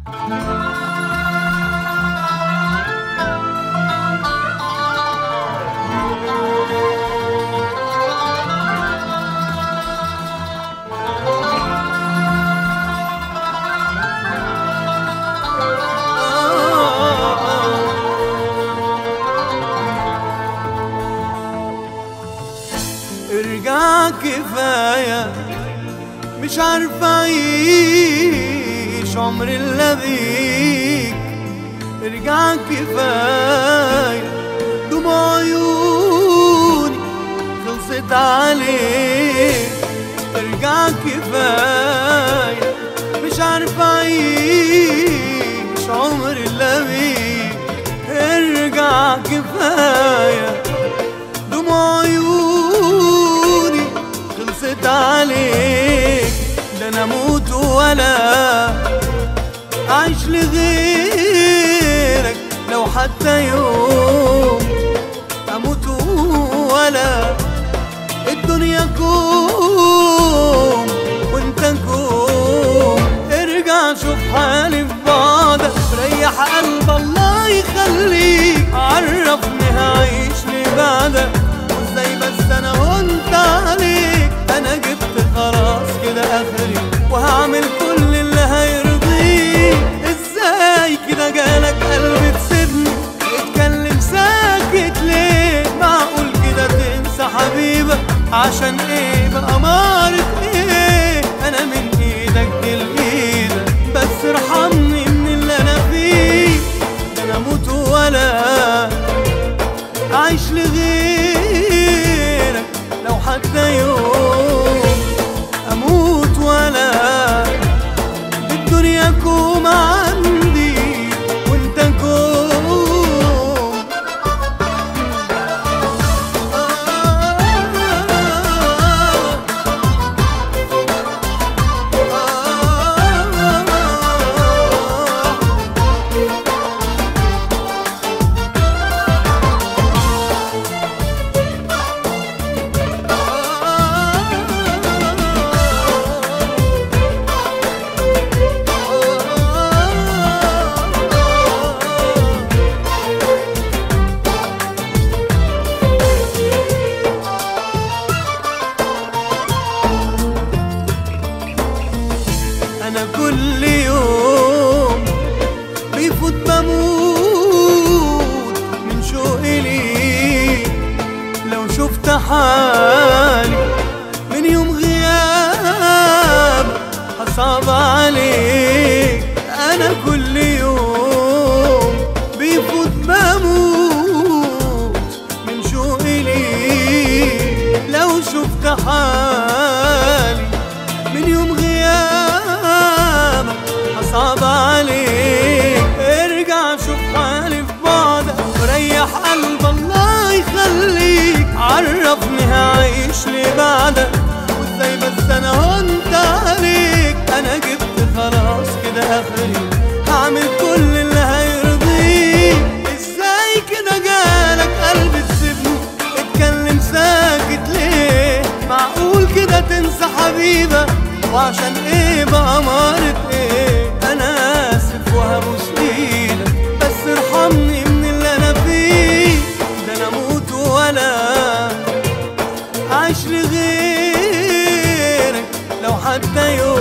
ارجع كفاية مش عارف اعيش عمر الا بيك ارجع كفاية دموع عيوني خلصت عليك ارجع كفاية مش عارف اعيش عمر الا بيك ارجع كفايه دموع عيوني خلصت عليك ده انا اموت ولا اعيش لغيرك لو حتى يوم اموت ولا الدنيا كوم وانت كوم ارجع شوف حالي في بعضك ريح قلب الله يخليك عرفني هعيش لبعدك وازاي بس انا وانت عليك انا جبت خلاص كده اخري وهعمل كل اللي هيرضيك ازاي كده جالك قلب تسيبني اتكلم ساكت ليه معقول كده تنسى حبيبك عشان ايه بأمارة ايه انا من ايدك دي لايدك بس ارحمني من اللي انا فيه ده انا اموت ولا عايش لغيرك لو حتى يوم اموت ولا دي الدنيا كوم عندي وانت كوم انا كل يوم بيفوت بموت من شوقي ليك لو شفت حالي من يوم غياب هصعب عليك انا كل يوم بيفوت بموت من شوقي ليك لو شفت حالي من يوم غيابك هصعب عليك ارجع شوف حالي في بعدك وريح قلب الله يخليك عرفني هعيش لبعدك وازاي بس انا وانت عليك انا جبت خلاص كده اخري هعمل كل اللي هيرضيك ازاي كده جالك قلب تسيبني اتكلم ساكت ليه معقول كده تنسى حبيبك وعشان ايه بأمارة ايه انا اسف وهبوس ايدك بس ارحمني من اللي انا فيه ده انا اموت ولا عايش لغيرك لو حتى يوم